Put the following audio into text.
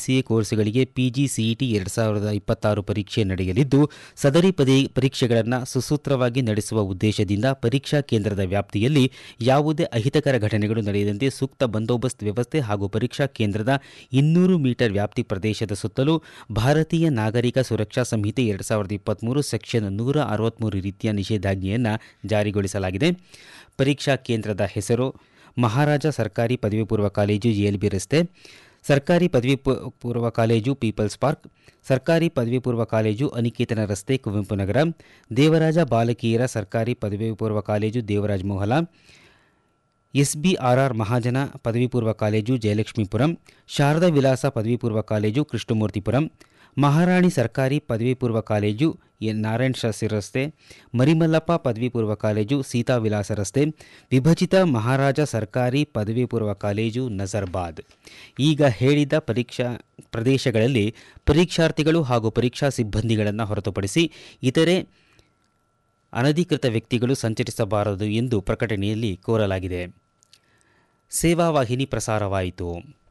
A ಕೋರ್ಸ್ಗಳಿಗೆ PG CET ಎರಡು ಸಾವಿರದ ಇಪ್ಪತ್ತಾರು ಪರೀಕ್ಷೆ ನಡೆಯಲಿದ್ದು ಸದರಿ ಪದೇ ಪರೀಕ್ಷೆಗಳನ್ನು ಸುಸೂತ್ರವಾಗಿ ನಡೆಸುವ ಉದ್ದೇಶದಿಂದ ಪರೀಕ್ಷಾ ಕೇಂದ್ರದ ವ್ಯಾಪ್ತಿಯಲ್ಲಿ ಯಾವುದೇ ಅಹಿತಕರ ಘಟನೆಗಳು ನಡೆಯದಂತೆ ಸೂಕ್ತ ಬಂದೋಬಸ್ತ್ ವ್ಯವಸ್ಥೆ ಹಾಗೂ ಪರೀಕ್ಷಾ ಕೇಂದ್ರದ ಇನ್ನೂರು ಮೀಟರ್ ವ್ಯಾಪ್ತಿ ಪ್ರದೇಶದ ಸುತ್ತಲೂ ಭಾರತೀಯ ನಾಗರಿಕ ಸುರಕ್ಷಾ ಸಂಹಿತೆ ಎರಡು ಸಾವಿರದ ಇಪ್ಪತ್ತ್ಮೂರು ಸೆಕ್ಷನ್ ನೂರ ಅರವತ್ತ್ಮೂರು ರೀತಿಯ ನಿಷೇಧಾಜ್ಞೆಯನ್ನು ಜಾರಿಗೊಳಿಸಲಾಗಿದೆ ಪರೀಕ್ಷಾ ಕೇಂದ್ರದ ಹೆಸರು ಮಹಾರಾಜ ಸರ್ಕಾರಿ ಪದವಿ ಪೂರ್ವ ಕಾಲೇಜು ಎಲ್ಬಿ ರಸ್ತೆ ಸರ್ಕಾರಿ ಪದವಿ ಪೂ- ಪೂರ್ವ ಕಾಲೇಜು ಪೀಪಲ್ಸ್ ಪಾರ್ಕ್ ಸರ್ಕಾರಿ ಪದವಿ ಪೂರ್ವ ಕಾಲೇಜು ಅನಿಕೇತನ ರಸ್ತೆ ಕುವೆಂಪು ನಗರ ದೇವರಾಜ ಬಾಲಕಿಯರ ಸರ್ಕಾರಿ ಪದವಿ ಪೂರ್ವ ಕಾಲೇಜು ದೇವರಾಜ್ ಮೋಹಲ ಎಸ್ಬಿಆರ್ಆರ್ ಮಹಾಜನ ಪದವಿ ಪೂರ್ವ ಕಾಲೇಜು ಜಯಲಕ್ಷ್ಮೀಪುರಂ ಶಾರದಾ ವಿಲಾಸ ಪದವಿ ಪೂರ್ವ ಕಾಲೇಜು ಕೃಷ್ಣಮೂರ್ತಿಪುರಂ ಮಹಾರಾಣಿ ಸರ್ಕಾರಿ ಪದವಿ ಪೂರ್ವ ಕಾಲೇಜು ಎನ್ ನಾರಾಯಣ ಶಾಸ್ತ್ರಿ ರಸ್ತೆ ಮರಿಮಲ್ಲಪ್ಪ ಪದವಿ ಪೂರ್ವ ಕಾಲೇಜು ಸೀತಾ ವಿಲಾಸ ರಸ್ತೆ ವಿಭಜಿತ ಮಹಾರಾಜ ಸರ್ಕಾರಿ ಪದವಿ ಪೂರ್ವ ಕಾಲೇಜು ನಜರ್ಬಾದ್ ಈಗ ಹೇಳಿದ ಪರೀಕ್ಷಾ ಪ್ರದೇಶಗಳಲ್ಲಿ ಪರೀಕ್ಷಾರ್ಥಿಗಳು ಹಾಗೂ ಪರೀಕ್ಷಾ ಸಿಬ್ಬಂದಿಗಳನ್ನು ಹೊರತುಪಡಿಸಿ ಇತರೆ ಅನಧಿಕೃತ ವ್ಯಕ್ತಿಗಳು ಸಂಚರಿಸಬಾರದು ಎಂದು ಪ್ರಕಟಣೆಯಲ್ಲಿ ಕೋರಲಾಗಿದೆ ಸೇವಾ ವಾಹಿನಿ ಪ್ರಸಾರವಾಯಿತು